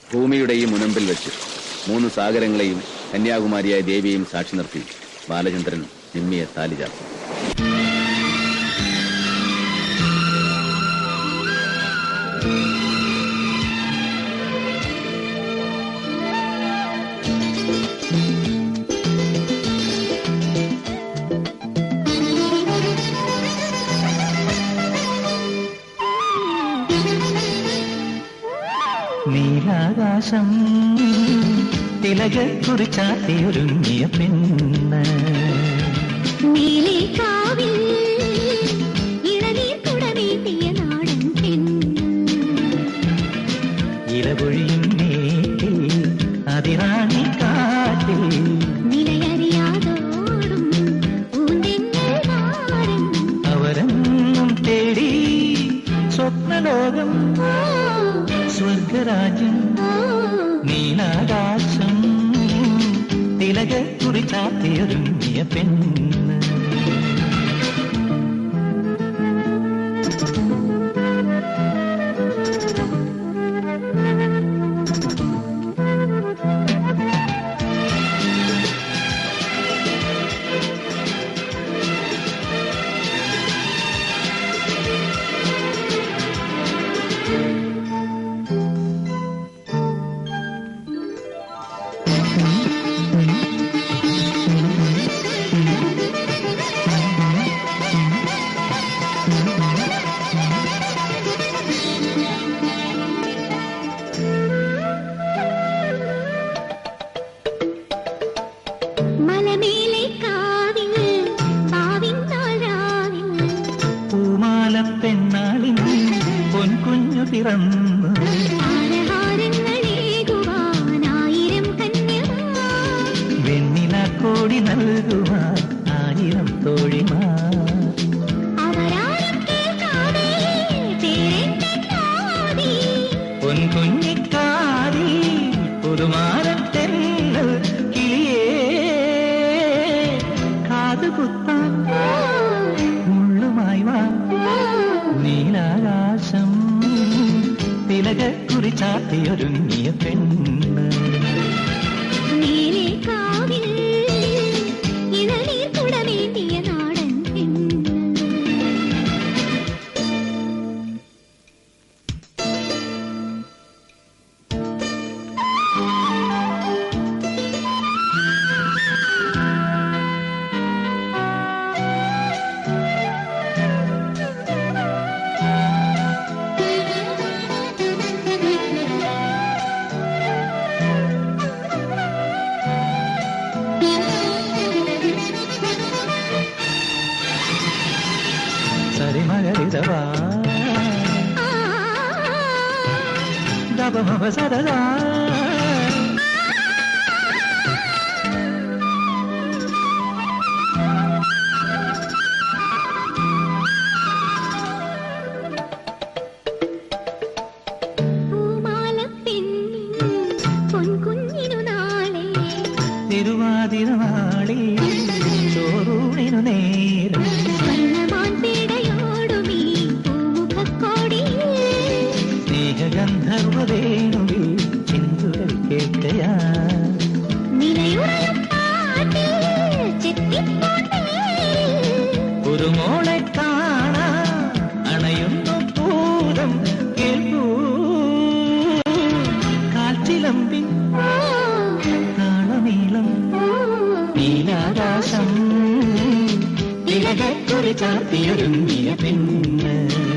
ഭൂമിയുടെ ഈ മുനമ്പിൽ വെച്ച് മൂന്ന് സാഗരങ്ങളെയും കന്യാകുമാരിയായ ദേവിയെയും സാക്ഷി നിർത്തി ബാലചന്ദ്രൻ നിമ്മിയെ താലി ചാർത്തി നീലാകാശം തിലക കുറിച്ചാത്തിയൊരുങ്ങിയ പെണ്ണ് നീലേ കാവിൽ ഇളനീർ കുടമേറ്റിയ നാടൻ പെണ്ണ് ഇലപൊഴിയും നേറ്റിൽ അതിറാണി കാറ്റിൽ നിലയറിയാതോടും പൂന്തെന്നൽ മാറും അവരെന്നും തേടി സ്വപ്നലോകം ഓ, സ്വർഗരാജ്യം ഓ, നീലാകാശം തിലക കുറിച്ചാത്തിയൊരുങ്ങിയ പെണ്ണ് മലമേലെ കാവിൽ പാവിന്നാൾ രാവിൽ പൂമാല പെണ്ണാളിൻ പൊൻകുഞ്ഞു പിറന്നു ആരഹാരങ്ങളേകുവാനായിരം കന്യമാർ വെണ്ണില കോടി നൽകുവാൻ ആയിരം തോഴിമാർ അവരാരും കേൾക്കാതെ പേരെന്തെന്നാതി പൊൻകുഞ്ഞിക്കാരി പുതുമാരത്തെന്നൽ കിളിയേ കാതുകുത്താൻ മുള്ളുമായി വാ നീലാകാശം തിലക കുറിച്ചാത്തിയൊരുങ്ങിയ പെണ്ണ് നീലേ കാവിൽ ഇളനീർ കുടമേന്തിയ നാടൻ പെണ്ണ് സരിമകരിതവാ ദപമപ സരദാ പൂമാലപ്പെണ്ണിൻ പൊൻകുഞ്ഞിനു നാളെ തിരുവാതിരനാളി ചോറൂണിനു നേരം സ്വർണ്ണമാൻ പേടയോടുമീ പൂമുഖക്കോടിയിൽ സ്നേഹഗന്ധർവവേണുവിൽ ചിന്തുകൾ കേൾക്കയാ നിലയുറയും പാട്ടിൽ ചെത്തിപ്പോട്ടേരിൽ ഒരു മോളെ കാണാ അണയുന്നു പൂരം കേൾക്കൂ കാൽച്ചിലമ്പിൻ താളമീളം നീലാകാശം ഇലകക്കുറി ചാർത്തിയൊരുങ്ങിയ പെണ്ണ്